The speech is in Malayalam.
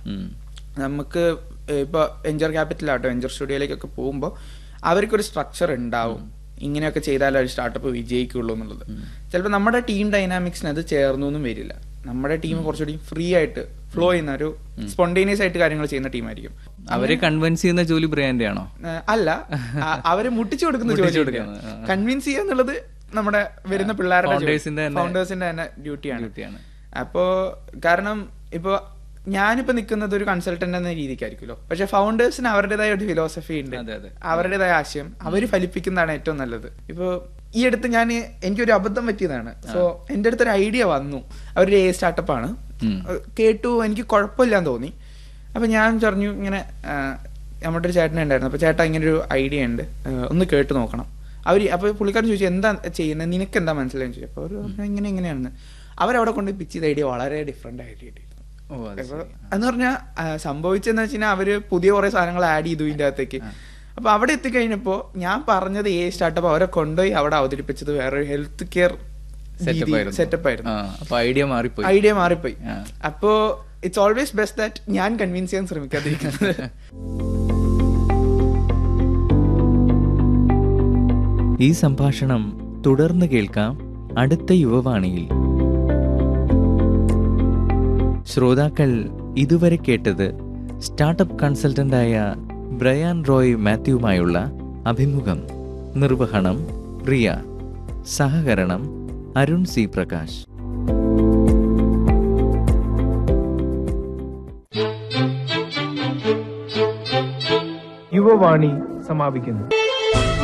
ഉം. നമുക്ക് ഇപ്പോൾ വെഞ്ചർ ക്യാപിറ്റലാട്ടോ വെഞ്ചർ സ്റ്റുഡിയോയിലേക്കൊക്കെ പോകുമ്പോൾ അവർക്കൊരു സ്ട്രക്ചർ ഉണ്ടാവും ഇങ്ങനെയൊക്കെ ചെയ്താലേ ഒരു സ്റ്റാർട്ടപ്പ് വിജയിക്കുള്ളൂ എന്നുള്ളത് ചിലപ്പോൾ നമ്മുടെ ടീം ഡൈനാമിക്സിന് അത് ചേർന്നു എന്നും വരില്ല നമ്മുടെ ടീം കുറച്ചുകൂടി ഫ്രീ ആയിട്ട് ഫ്ലോ ചെയ്യുന്ന ഒരു സ്പോണ്ടേനിയസ് ആയിട്ട് കാര്യങ്ങൾ ചെയ്യുന്ന ടീമായിരിക്കും അവരെ കൺവിൻസ് ചെയ്യുന്ന ജോലി ബ്രിയാന്റെ ആണോ ഏഹ് അല്ല ആ- അവരെ മുട്ടിച്ചു കൊടുക്കുന്ന മുട്ടിച്ചു ജോലി കൊടുക്കുന്നത്, ആ, ആ. കൺവിൻസ് ചെയ്യുക എന്നുള്ളത് നമ്മുടെ വരുന്ന പിള്ളേരുടെ Foundersന്റെ തന്നെ- ഫൗണ്ടേഴ്സിന്റെ തന്നെ ഡ്യൂട്ടിയാണ് ഡ്യൂട്ടിയാണ് അപ്പോ കാരണം ഇപ്പോ ഞാനിപ്പോ നിൽക്കുന്നത് ഒരു കൺസൾട്ടന്റ് എന്ന രീതിക്കായിരിക്കുമല്ലോ പക്ഷെ ഫൗണ്ടേഴ്സിന് അവരുടേതായ ഒരു ഫിലോസഫി ഉണ്ട് അതെ, അതെ. അവരുടേതായ ആശയം അവര് ഫലിപ്പിക്കുന്നതാണ് ഏറ്റവും നല്ലത് ഇപ്പോ ഈ അടുത്ത് ഞാൻ എനിക്കൊരു അബദ്ധം പറ്റിയതാണ് സോ എന്റെ അടുത്തൊരു ഐഡിയ വന്നു അവരൊരു എ സ്റ്റാർട്ടപ്പ് ആണ് ഉം. കേട്ടു എനിക്ക് കുഴപ്പമില്ലാന്ന് തോന്നി അപ്പൊ ഞാൻ പറഞ്ഞു ഇങ്ങനെ ആ, നമ്മുടെ ഒരു ചേട്ടനെ ഉണ്ടായിരുന്നു അപ്പൊ ചേട്ടാ ഇങ്ങനെ ഒരു ഐഡിയ ഉണ്ട് ആ, ഒന്ന് കേട്ട് നോക്കണം അവര് അപ്പൊ പുള്ളിക്കാരൻ ചോദിച്ചു എന്താ ചെയ്യുന്നത് നിനക്ക് എന്താ മനസ്സിലായെന്ന് ചോദിച്ചു അപ്പൊ അവര് പറഞ്ഞു ഇങ്ങനെ ഇങ്ങനെയാണെന്ന് അവരവിടെ കൊണ്ട് പിച്ച് ചെയ്ത ഐഡിയ വളരെ ഡിഫറെന്റ് ഐഡിയ ഓ അത് അപ്പൊ ശരി. എന്ന് പറഞ്ഞാൽ സംഭവിച്ചെന്ന് വെച്ചാൽ അവര് പുതിയ കുറെ സാധനങ്ങൾ ആഡ് ചെയ്തു ഇതിന്റെ അകത്തേക്ക് അപ്പൊ അവിടെ എത്തിക്കഴിഞ്ഞപ്പോ ഞാൻ പറഞ്ഞത് ഏ സ്റ്റാർട്ടപ്പ് അവരെ കൊണ്ടുപോയി അവിടെ അവതരിപ്പിച്ചത് വേറൊരു ഹെൽത്ത് കെയർ Setup ആയിരുന്നു. സെറ്റപ്പ് ആയിരുന്നു ആ, അപ്പൊ ഐഡിയ മാറിപ്പോയി ഐഡിയ മാറിപ്പോയി ആ. അപ്പോ ഇറ്റ്സ് ഓൾവേസ് ബെസ്റ്റ് ദാറ്റ് ഞാൻ കൺവിൻസ് ചെയ്യാൻ ശ്രമിക്കാതിരിക്കുന്നത് ഈ സംഭാഷണം തുടർന്ന് കേൾക്കാം അടുത്ത യുവവാണിയിൽ ശ്രോതാക്കൾ ഇതുവരെ കേട്ടത് സ്റ്റാർട്ടപ്പ് കൺസൾട്ടന്റായ ബ്രയാൻ റോയ് മാത്യുവുമായുള്ള അഭിമുഖം നിർവഹണം റിയ സഹകരണം അരുൺ സി പ്രകാശ് യുവവാണി സമാപിക്കുന്നു